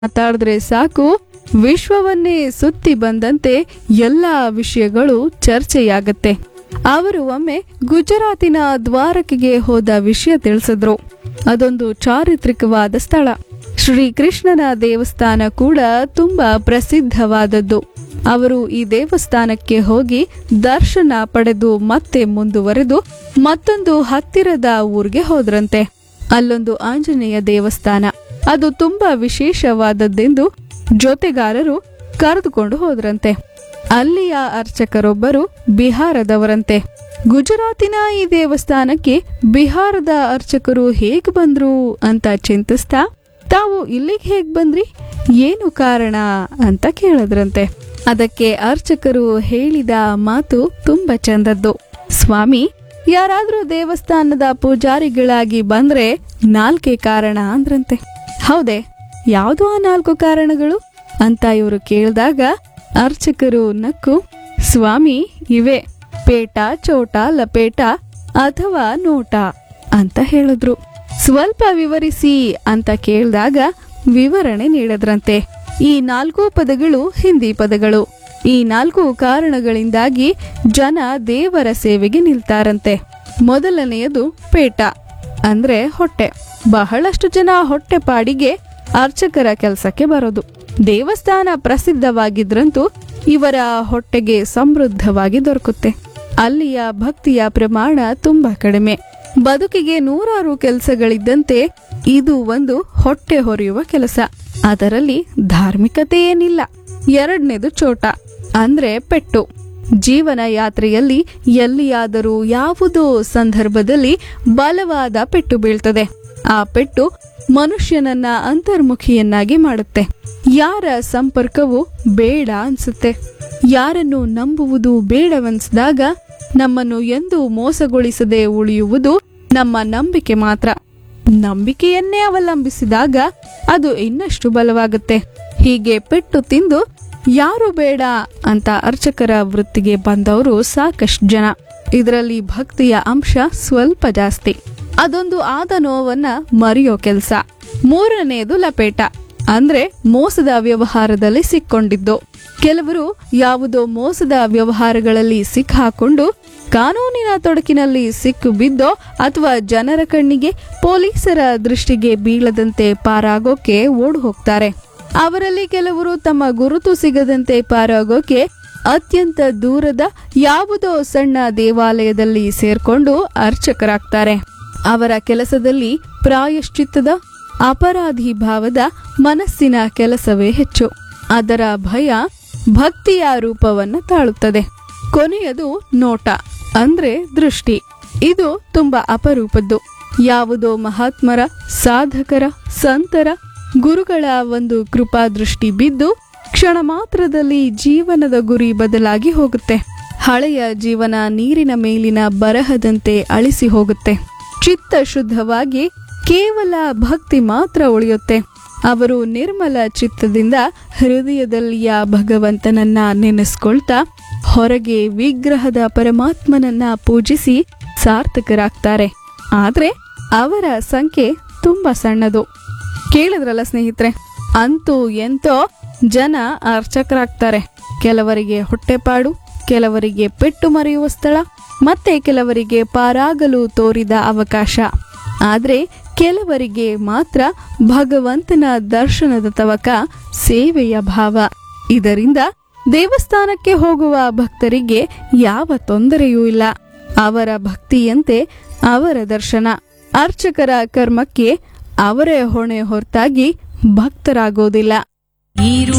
ಮಾತಾಡಿದ್ರೆ ಸಾಕು ವಿಶ್ವವನ್ನೇ ಸುತ್ತಿ ಬಂದಂತೆ ಎಲ್ಲ ವಿಷಯಗಳು ಚರ್ಚೆಯಾಗತ್ತೆ ಅವರು ಒಮ್ಮೆ ಗುಜರಾತಿನ ದ್ವಾರಕೆಗೆ ಹೋದ ವಿಷಯ ತಿಳಿಸಿದ್ರು ಅದೊಂದು ಚಾರಿತ್ರಿಕವಾದ ಸ್ಥಳ ಶ್ರೀಕೃಷ್ಣನ ದೇವಸ್ಥಾನ ಕೂಡ ತುಂಬಾ ಪ್ರಸಿದ್ಧವಾದದ್ದು ಅವರು ಈ ದೇವಸ್ಥಾನಕ್ಕೆ ಹೋಗಿ ದರ್ಶನ ಪಡೆದು ಮತ್ತೆ ಮುಂದುವರೆದು ಮತ್ತೊಂದು ಹತ್ತಿರದ ಊರಿಗೆ ಹೋದ್ರಂತೆ ಅಲ್ಲೊಂದು ಆಂಜನೇಯ ದೇವಸ್ಥಾನ ಅದು ತುಂಬಾ ವಿಶೇಷವಾದದ್ದೆಂದು ಜೊತೆಗಾರರು ಕರೆದುಕೊಂಡು ಹೋದ್ರಂತೆ ಅಲ್ಲಿಯ ಅರ್ಚಕರೊಬ್ಬರು ಬಿಹಾರದವರಂತೆ ಗುಜರಾತಿನ ಈ ದೇವಸ್ಥಾನಕ್ಕೆ ಬಿಹಾರದ ಅರ್ಚಕರು ಹೇಗ್ ಬಂದ್ರು ಅಂತ ಚಿಂತಿಸ್ತಾ ತಾವು ಇಲ್ಲಿಗೆ ಹೇಗ್ ಬಂದ್ರಿ ಏನು ಕಾರಣ ಅಂತ ಕೇಳಿದ್ರಂತೆ ಅದಕ್ಕೆ ಅರ್ಚಕರು ಹೇಳಿದ ಮಾತು ತುಂಬಾ ಚಂದದ್ದು ಸ್ವಾಮಿ ಯಾರಾದ್ರೂ ದೇವಸ್ಥಾನದ ಪೂಜಾರಿಗಳಾಗಿ ಬಂದ್ರೆ ನಾಲ್ಕೇ ಕಾರಣ ಅಂದ್ರಂತೆ ಹೌದೇ ಯಾವುದು ಆ ನಾಲ್ಕು ಕಾರಣಗಳು ಅಂತ ಇವರು ಕೇಳಿದಾಗ ಅರ್ಚಕರು ನಕ್ಕು ಸ್ವಾಮಿ ಇವೆ ಪೇಟ ಚೋಟ ಲಪೇಟ ಅಥವಾ ನೋಟ ಅಂತ ಹೇಳಿದ್ರು ಸ್ವಲ್ಪ ವಿವರಿಸಿ ಅಂತ ಕೇಳಿದಾಗ ವಿವರಣೆ ನೀಡಿದ್ರಂತೆ ಈ ನಾಲ್ಕು ಪದಗಳು ಹಿಂದಿ ಪದಗಳು ಈ ನಾಲ್ಕು ಕಾರಣಗಳಿಂದಾಗಿ ಜನ ದೇವರ ಸೇವೆಗೆ ನಿಲ್ತಾರಂತೆ ಮೊದಲನೆಯದು ಪೇಟ ಅಂದ್ರೆ ಹೊಟ್ಟೆ ಬಹಳಷ್ಟು ಜನ ಹೊಟ್ಟೆಪಾಡಿಗೆ ಅರ್ಚಕರ ಕೆಲಸಕ್ಕೆ ಬರೋದು ದೇವಸ್ಥಾನ ಪ್ರಸಿದ್ಧವಾಗಿದ್ರಂತೂ ಇವರ ಹೊಟ್ಟೆಗೆ ಸಮೃದ್ಧವಾಗಿ ದೊರಕುತ್ತೆ ಅಲ್ಲಿಯ ಭಕ್ತಿಯ ಪ್ರಮಾಣ ತುಂಬಾ ಕಡಿಮೆ ಬದುಕಿಗೆ ನೂರಾರು ಕೆಲಸಗಳಿದ್ದಂತೆ ಇದು ಒಂದು ಹೊಟ್ಟೆ ಹೊರೆಯುವ ಕೆಲಸ ಅದರಲ್ಲಿ ಧಾರ್ಮಿಕತೆ ಏನಿಲ್ಲ ಎರಡನೇದು ಚೋಟ ಅಂದ್ರೆ ಪೆಟ್ಟು ಜೀವನ ಯಾತ್ರೆಯಲ್ಲಿ ಎಲ್ಲಿಯಾದರೂ ಯಾವುದೋ ಸಂದರ್ಭದಲ್ಲಿ ಬಲವಾದ ಪೆಟ್ಟು ಬೀಳ್ತದೆ ಆ ಪೆಟ್ಟು ಮನುಷ್ಯನನ್ನ ಅಂತರ್ಮುಖಿಯನ್ನಾಗಿ ಮಾಡುತ್ತೆ ಯಾರ ಸಂಪರ್ಕವು ಬೇಡ ಅನ್ಸುತ್ತೆ ಯಾರನ್ನು ನಂಬುವುದು ಬೇಡವನ್ಸಿದಾಗ ನಮ್ಮನ್ನು ಎಂದು ಮೋಸಗೊಳಿಸದೆ ಉಳಿಯುವುದು ನಮ್ಮ ನಂಬಿಕೆ ಮಾತ್ರ ನಂಬಿಕೆಯನ್ನೇ ಅವಲಂಬಿಸಿದಾಗ ಅದು ಇನ್ನಷ್ಟು ಬಲವಾಗುತ್ತೆ ಹೀಗೆ ಪೆಟ್ಟು ತಿಂದು ಯಾರು ಬೇಡ ಅಂತ ಅರ್ಚಕರ ವೃತ್ತಿಗೆ ಬಂದವರು ಸಾಕಷ್ಟು ಜನ ಇದರಲ್ಲಿ ಭಕ್ತಿಯ ಅಂಶ ಸ್ವಲ್ಪ ಜಾಸ್ತಿ ಅದೊಂದು ಆದ ನೋವನ್ನ ಮರೆಯೋ ಕೆಲಸ ಮೂರನೆಯದು ಲಪೇಟ ಅಂದ್ರೆ ಮೋಸದ ವ್ಯವಹಾರದಲ್ಲಿ ಸಿಕ್ಕೊಂಡಿದ್ದು ಕೆಲವರು ಯಾವುದೋ ಮೋಸದ ವ್ಯವಹಾರಗಳಲ್ಲಿ ಸಿಕ್ಕಾಕೊಂಡು ಕಾನೂನಿನ ತೊಡಕಿನಲ್ಲಿ ಸಿಕ್ಕು ಬಿದ್ದೋ ಅಥವಾ ಜನರ ಕಣ್ಣಿಗೆ ಪೊಲೀಸರ ದೃಷ್ಟಿಗೆ ಬೀಳದಂತೆ ಪಾರಾಗೋಕೆ ಓಡ್ ಹೋಗ್ತಾರೆ ಅವರಲ್ಲಿ ಕೆಲವರು ತಮ್ಮ ಗುರುತು ಸಿಗದಂತೆ ಪಾರಾಗೋಕೆ ಅತ್ಯಂತ ದೂರದ ಯಾವುದೋ ಸಣ್ಣ ದೇವಾಲಯದಲ್ಲಿ ಸೇರ್ಕೊಂಡು ಅರ್ಚಕರಾಗ್ತಾರೆ ಅವರ ಕೆಲಸದಲ್ಲಿ ಪ್ರಾಯಶ್ಚಿತ್ತದ ಅಪರಾಧಿ ಭಾವದ ಮನಸ್ಸಿನ ಕೆಲಸವೇ ಹೆಚ್ಚು ಅದರ ಭಯ ಭಕ್ತಿಯ ರೂಪವನ್ನ ತಾಳುತ್ತದೆ ಕೊನೆಯದು ನೋಟ ಅಂದ್ರೆ ದೃಷ್ಟಿ ಇದು ತುಂಬಾ ಅಪರೂಪದ್ದು ಯಾವುದೋ ಮಹಾತ್ಮರ ಸಾಧಕರ ಸಂತರ ಗುರುಗಳ ಒಂದು ಕೃಪಾ ದೃಷ್ಟಿ ಬಿದ್ದು ಕ್ಷಣ ಮಾತ್ರದಲ್ಲಿ ಜೀವನದ ಗುರಿ ಬದಲಾಗಿ ಹೋಗುತ್ತೆ ಹಳೆಯ ಜೀವನ ನೀರಿನ ಮೇಲಿನ ಬರಹದಂತೆ ಅಳಿಸಿ ಹೋಗುತ್ತೆ ಚಿತ್ತ ಶುದ್ಧವಾಗಿ ಕೇವಲ ಭಕ್ತಿ ಮಾತ್ರ ಉಳಿಯುತ್ತೆ ಅವರು ನಿರ್ಮಲ ಚಿತ್ತದಿಂದ ಹೃದಯದಲ್ಲಿಯ ಭಗವಂತನನ್ನ ನೆನೆಸ್ಕೊಳ್ತಾ ಹೊರಗೆ ವಿಗ್ರಹದ ಪರಮಾತ್ಮನನ್ನ ಪೂಜಿಸಿ ಸಾರ್ಥಕರಾಗ್ತಾರೆ ಆದ್ರೆ ಅವರ ಸಂಖ್ಯೆ ತುಂಬಾ ಸಣ್ಣದು ಕೇಳಿದ್ರಲ್ಲ ಸ್ನೇಹಿತರೆ ಅಂತೂ ಎಂತೋ ಜನ ಅರ್ಚಕರಾಗ್ತಾರೆ ಕೆಲವರಿಗೆ ಹೊಟ್ಟೆಪಾಡು ಕೆಲವರಿಗೆ ಪೆಟ್ಟು ಮರೆಯುವ ಸ್ಥಳ ಮತ್ತೆ ಕೆಲವರಿಗೆ ಪಾರಾಗಲು ತೋರಿದ ಅವಕಾಶ ಆದ್ರೆ ಕೆಲವರಿಗೆ ಮಾತ್ರ ಭಗವಂತನ ದರ್ಶನದ ತವಕ ಸೇವೆಯ ಭಾವ ಇದರಿಂದ ದೇವಸ್ಥಾನಕ್ಕೆ ಹೋಗುವ ಭಕ್ತರಿಗೆ ಯಾವ ತೊಂದರೆಯೂ ಇಲ್ಲ ಅವರ ಭಕ್ತಿಯಂತೆ ಅವರ ದರ್ಶನ ಅರ್ಚಕರ ಕರ್ಮಕ್ಕೆ ಅವರೇ ಹೊಣೆ ಹೊರತಾಗಿ ಭಕ್ತರಾಗೋದಿಲ್ಲ ನೀರು